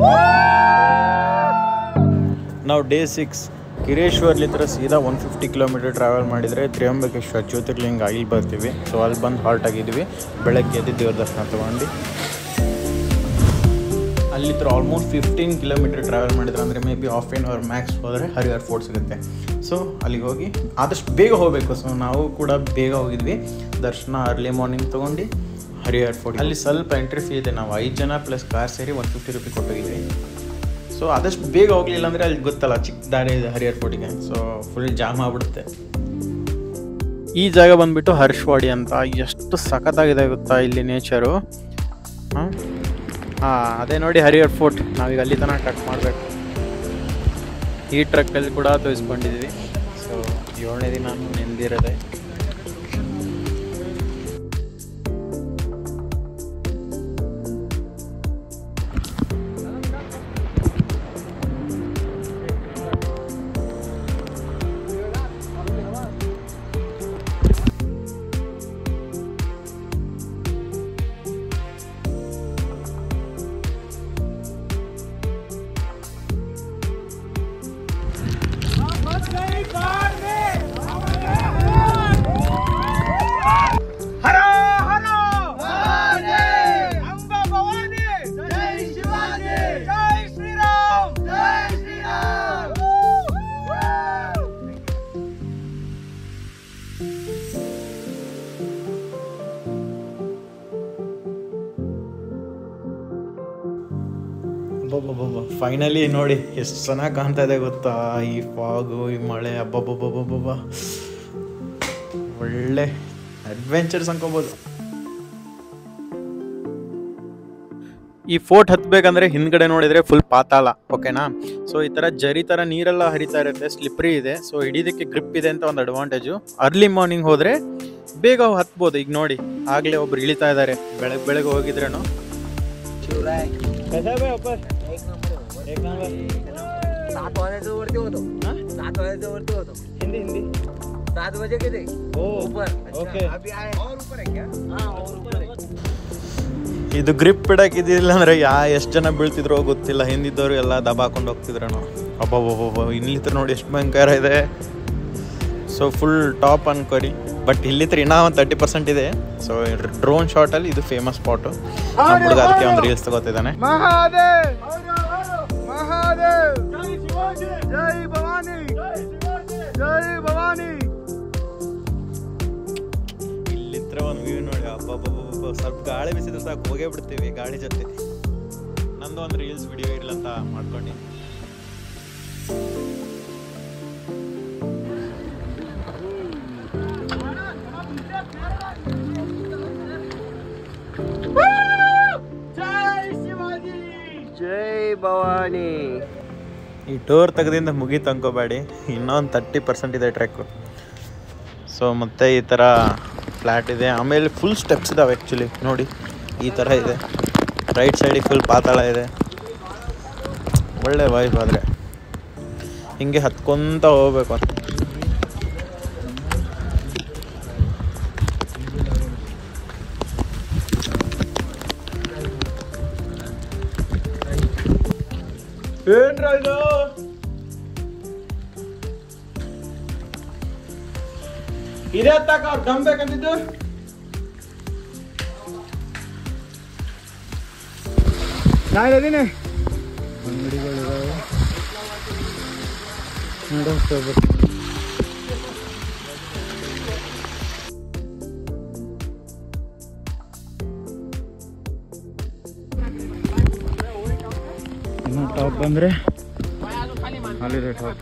ನಾವು day six ಕಿರೇಶ್ವರ್ಲಿತ್ರ ಸೀದಾ one fifty kilometre travel ಮಾಡಿದರೆ ತ್ರಿಯಂಬಕೇಶ್ವರ ಜ್ಯೋತಿರ್ಲಿಂಗ ಇಲ್ಲಿ ಬರ್ತೀವಿ ಸೊ ಅಲ್ಲಿ ಬಂದು ಹಾಲ್ಟ್ ಆಗಿದ್ವಿ ಬೆಳಗ್ಗೆ ಎದ್ದು ದೇವ್ರ ದರ್ಶನ ತೊಗೊಂಡು ಅಲ್ಲಿತ್ರ ಆಲ್ಮೋಸ್ಟ್ ಫಿಫ್ಟೀನ್ ಕಿಲೋಮೀಟರ್ ಟ್ರಾವೆಲ್ ಮಾಡಿದ್ರೆ ಅಂದರೆ maybe half an hour max ಹೋದರೆ ಹರಿಹರ್ ಫೋರ್ಟ್ ಸಿಗುತ್ತೆ ಸೊ ಅಲ್ಲಿಗೆ ಹೋಗಿ ಆದಷ್ಟು ಬೇಗ ಹೋಗಬೇಕು ಸೊ ನಾವು ಕೂಡ ಬೇಗ ಹೋಗಿದ್ವಿ ದರ್ಶನ ಅರ್ಲಿ ಮಾರ್ನಿಂಗ್ ತೊಗೊಂಡು ಹರಿಹರ್ ಫೋರ್ಟ್ ಅಲ್ಲಿ ಸ್ವಲ್ಪ ಎಂಟ್ರಿ ಫೀ ಇದೆ ನಾವು ಐದು ಜನ ಪ್ಲಸ್ ಕಾರ್ ಸೇರಿ ಒನ್ ಫಿಫ್ಟಿ ರುಪಿ ಕೊಟ್ಟೋಗಿದ್ವಿ ಸೊ ಆದಷ್ಟು ಬೇಗ ಹೋಗಲಿಲ್ಲ ಅಂದರೆ ಅಲ್ಲಿ ಗೊತ್ತಲ್ಲ ಚಿಕ್ಕ ದಾರಿ ಇದೆ ಹರಿಹರ್ ಫೋರ್ಟಿಗೆ ಸೊ ಫುಲ್ ಜಾಮ್ ಆಗ್ಬಿಡುತ್ತೆ ಈ ಜಾಗ ಬಂದ್ಬಿಟ್ಟು ಹರ್ಷವಾಡಿ ಅಂತ ಎಷ್ಟು ಸಖತ್ತಾಗಿದೆ ಗೊತ್ತಾ ಇಲ್ಲಿ ನೇಚರು ಹಾಂ ಹಾಂ ಅದೇ ನೋಡಿ ಹರಿಹರ್ ಫೋರ್ಟ್ ನಾವೀಗ ಅಲ್ಲಿ ತನಕ ಟ್ರಕ್ ಮಾಡಬೇಕು ಈ ಟ್ರಕ್ಕಲ್ಲಿ ಕೂಡ ತೋರಿಸ್ಕೊಂಡಿದ್ದೀವಿ ಸೊ ಏಳನೇ ದಿನ ನೆಂದಿರೋದೆ ಫೈನಲಿ ನೋಡಿ ಎಷ್ಟು ಚೆನ್ನಾಗಿ ಕಾಣ್ತಾ ಇದೆ ಗೊತ್ತಾ ಈ ಫಾಗು ಈ ಮಳೆ ಅಬ್ಬಬ್ಬಬ್ಬಬ್ಬಬ್ಬ ಒಳ್ಳೆ ಅಡ್ವೆಂಚರ್ಸ್ ಅನ್ಕೋಬೋದು ಈ ಫೋರ್ಟ್ ಹತ್ಬೇಕಂದ್ರೆ ಹಿಂದ್ಗಡೆ ನೋಡಿದ್ರೆ ಫುಲ್ ಪಾತಾಳ ಓಕೆನಾ ಸೊ ಈ ತರ ಜರಿ ತರ ನೀರೆಲ್ಲ ಹರಿತಾ ಇರುತ್ತೆ ಸ್ಲಿಪ್ರಿ ಇದೆ ಸೊ ಹಿಡಿಯೋದಕ್ಕೆ ಗ್ರಿಪ್ ಇದೆ ಅಂತ ಒಂದು ಅಡ್ವಾಂಟೇಜು ಅರ್ಲಿ ಮಾರ್ನಿಂಗ್ ಹೋದ್ರೆ ಬೇಗ ಹತ್ಬೋದು ಈಗ ನೋಡಿ ಆಗ್ಲೇ ಒಬ್ರು ಇಳಿತಾ ಇದ್ದಾರೆ ಬೆಳಗ್ಗೆ ಬೆಳಗ್ಗೆ ಹೋಗಿದ್ರೇನು सात वाजता वरती होतो सात वाजता वरती होतो हिंदी हिंदी सात बजे के थे ओ ऊपर अच्छा, ओके अभी आए और ऊपर है क्या हाँ और ऊपर है ಇದು ಗ್ರಿಪ್ ಬಿಡಕ್ ಇದಿಲ್ಲ ಅಂದ್ರೆ ಯಾ ಎಷ್ಟು ಜನ ಬೀಳ್ತಿದ್ರೋ ಗೊತ್ತಿಲ್ಲ ಹಿಂದಿದ್ದವರು ಎಲ್ಲ ದಬ ಹಾಕೊಂಡು ಹೋಗ್ತಿದ್ರೇನೋ ಅಬ್ಬಬ್ಬಬ್ಬ ಇಲ್ಲಿತ್ರ ನೋಡಿ ಎಷ್ಟು ಭಯಂಕರ ಇದೆ ಸೊ ಫುಲ್ ಟಾಪ್ ಅನ್ಕೋರಿ ಬಟ್ ಇಲ್ಲಿತ್ರ ಇನ್ನೂ ಒಂದು ತರ್ಟಿ ಪರ್ಸೆಂಟ್ ಇದೆ ಸೊ ಡ್ರೋನ್ ಶಾಟಲ್ಲಿ ಇದು ಫೇಮಸ್ ಸ್ಪಾಟು ನಮ್ಮ ಹುಡುಗ ಅದಕ್ಕೆ ಒಂದು ರೀಲ್ಸ್ ತಗೋತಿದ್ದಾನೆ महादेव महादेव जय भवानी जय भवानी ಇಲ್ಲಿತ್ರ ಒಂದು ವ್ಯೂ ನೋಡಿ ಅಬ್ಬಬ್ಬಬ್ಬ ಸ್ವಲ್ಪ ಗಾಳಿ ಬಿಸಿದ್ರೆ ಸಾಕು ಹೋಗೇ ಬಿಡ್ತೀವಿ ಗಾಳಿ ಜೊತೆ ನಂದು ಒಂದು ರೀಲ್ಸ್ ವಿಡಿಯೋ ಇರಲ್ಲ ಅಂತ ಮಾಡ್ಕೊಂಡು जय भवानी ಈ ಟೂರ್ ತೆಗೆದಿಂದ ಮುಗೀತು ಅನ್ಕೋಬೇಡಿ ಇನ್ನೊಂದು ತರ್ಟಿ ಪರ್ಸೆಂಟ್ ಇದೆ ಟ್ರೆಕ್ಕು ಸೊ ಮತ್ತೆ ಈ ಥರ ಫ್ಲ್ಯಾಟ್ ಇದೆ ಆಮೇಲೆ ಫುಲ್ ಸ್ಟೆಪ್ಸ್ ಇದಾವೆ ಆ್ಯಕ್ಚುಲಿ ನೋಡಿ ಈ ಥರ ಇದೆ ರೈಟ್ ಸೈಡಿಗೆ ಫುಲ್ ಪಾತಾಳ ಇದೆ ಒಳ್ಳೆ ವೈಫ್ ಆದರೆ ಹಿಂಗೆ ಹತ್ಕೊಂತ ಹೋಗ್ಬೇಕು ಅಂತ ಏನ್ರ ಇದು ಇದೇ ಹತ್ತಾಕ ಅವ್ರು ದಮ್ ಬೇಕಂತಿದ್ದು ನಾನು ಅದೀನಿ ಇನ್ನು ಟಾಪ್ ಬಂದರೆ ಅಲ್ಲಿದೆ ಟಾಪ್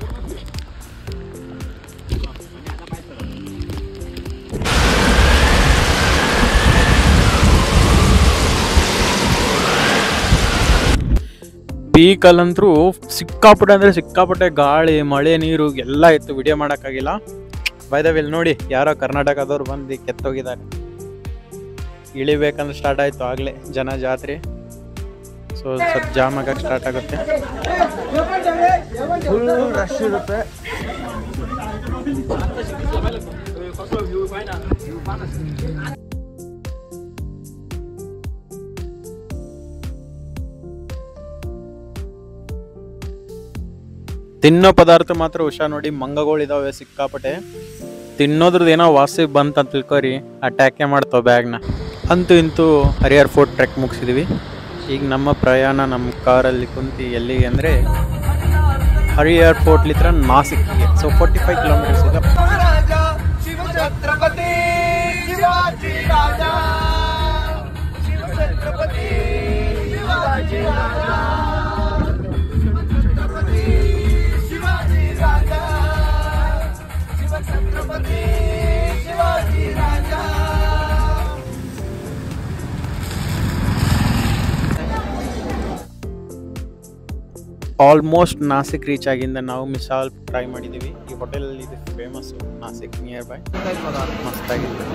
ಪೀಕಲ್ಲಂತರೂ ಸಿಕ್ಕಾಪಟ್ಟೆ ಅಂದರೆ ಸಿಕ್ಕಾಪಟ್ಟೆ ಗಾಳಿ ಮಳೆ ನೀರು ಎಲ್ಲ ಇತ್ತು ವಿಡಿಯೋ ಮಾಡೋಕ್ಕಾಗಿಲ್ಲ ಬೈದವಿಲ್ ನೋಡಿ ಯಾರೋ ಕರ್ನಾಟಕದವ್ರು ಬಂದು ಕೆತ್ತೋಗಿದ್ದಾರೆ ಇಳಿಬೇಕಂದ್ರೆ ಸ್ಟಾರ್ಟ್ ಆಯಿತು ಆಗಲೇ ಜನ ಜಾತ್ರೆ ಸೊ ಸ್ವಲ್ಪ ಜಾಮ್ ಆಗಕ್ಕೆ ಸ್ಟಾರ್ಟ್ ಆಗುತ್ತೆ ಫುಲ್ ರಶ್ ಇರುತ್ತೆ ತಿನ್ನೋ ಪದಾರ್ಥ ಮಾತ್ರ ಹುಷಾರ್ ನೋಡಿ ಮಂಗಗಳಿದಾವೆ ಸಿಕ್ಕಾಪಟ್ಟೆ ತಿನ್ನೋದ್ರದ್ದು ಏನೋ ವಾಸಿ ಬಂತ ಅಂತ ತಿಳ್ಕೊರಿ ಅಟ್ಯಾಕೆ ಮಾಡ್ತಾವ ಬ್ಯಾಗ್ನ ಅಂತೂ ಇಂತೂ ಹರಿಹರ್ ಫೋರ್ಟ್ ಟ್ರೆಕ್ ಮುಗಿಸಿದ್ವಿ ಈಗ ನಮ್ಮ ಪ್ರಯಾಣ ನಮ್ಮ ಕಾರಲ್ಲಿ ಕುಂತು ಎಲ್ಲಿಗೆ ಅಂದರೆ ಹರಿಹರ್ ಫೋರ್ಟ್ ಲಿತ್ರ ನಾಸಿಕ್ಗೆ ಸೊ ಫೋರ್ಟಿ ಫೈವ್ ಕಿಲೋಮೀಟರ್ಸ್ ಇದೆ ರಾಜ ಶಿವಛತ್ರಪತಿ ಶಿವಾಜಿ ರಾಜ ಶಿವಛತ್ರಪತಿ ಶಿವಾಜಿ ರಾಜ ಶಿವಛತ್ರಪತಿ ಶಿವಾಜಿ ರಾಜ ಶಿವಛತ್ರಪತಿ ಶಿವಾಜಿ ರಾಜ ಆಲ್ಮೋಸ್ಟ್ ನಾಸಿಕ್ ರೀಚ್ ಆಗಿಂದ ನಾವು ಮಿಸಾಲ್ ಟ್ರೈ ಮಾಡಿದ್ದೀವಿ ಈ ಹೋಟೆಲ್ ಇದು ಫೇಮಸ್ ನಾಸಿಕ್ ನಿಯರ್ ಬೈ ಮಸ್ತಾಗಿದೆ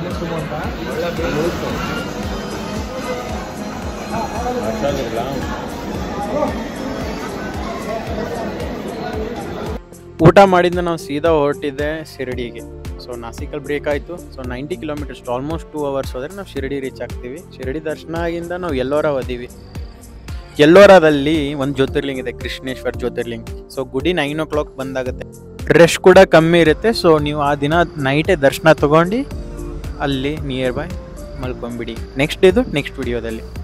ಊಟ ಮಾಡಿದ್ದ ನಾವು ಸೀದಾ ಹೊರಟಿದ್ದೆ ಶಿರಡಿಗೆ ಸೊ ನಾಸಿಕಲ್ಲಿ ಬ್ರೇಕ್ ಆಯಿತು so ninety kilometers almost two hours ಹೋದರೆ ನಾವು ಶಿರಡಿ ರೀಚ್ ಆಗ್ತೀವಿ ಶಿರಡಿ ದರ್ಶನ ಆಗಿಂದ ನಾವು ಎಲ್ಲೋರ ಓದೀವಿ ಎಲ್ಲೋರಾದಲ್ಲಿ ಒಂದು ಜ್ಯೋತಿರ್ಲಿಂಗ ಇದೆ ಕೃಷ್ಣೇಶ್ವರ್ ಜ್ಯೋತಿರ್ಲಿಂಗ ಸೊ ಗುಡಿ ನೈನ್ ಓ ಕ್ಲಾಕ್ ಬಂದಾಗುತ್ತೆ ರಶ್ ಕೂಡ ಕಮ್ಮಿ ಇರುತ್ತೆ ಸೊ ನೀವು ಆ ದಿನ ನೈಟೇ ದರ್ಶನ ತಗೊಂಡು ಅಲ್ಲಿ ನಿಯರ್ ಬೈ ಮಲ್ಕೊಂಬಿಡಿ ನೆಕ್ಸ್ಟ್ ಇದು ನೆಕ್ಸ್ಟ್ ವಿಡಿಯೋದಲ್ಲಿ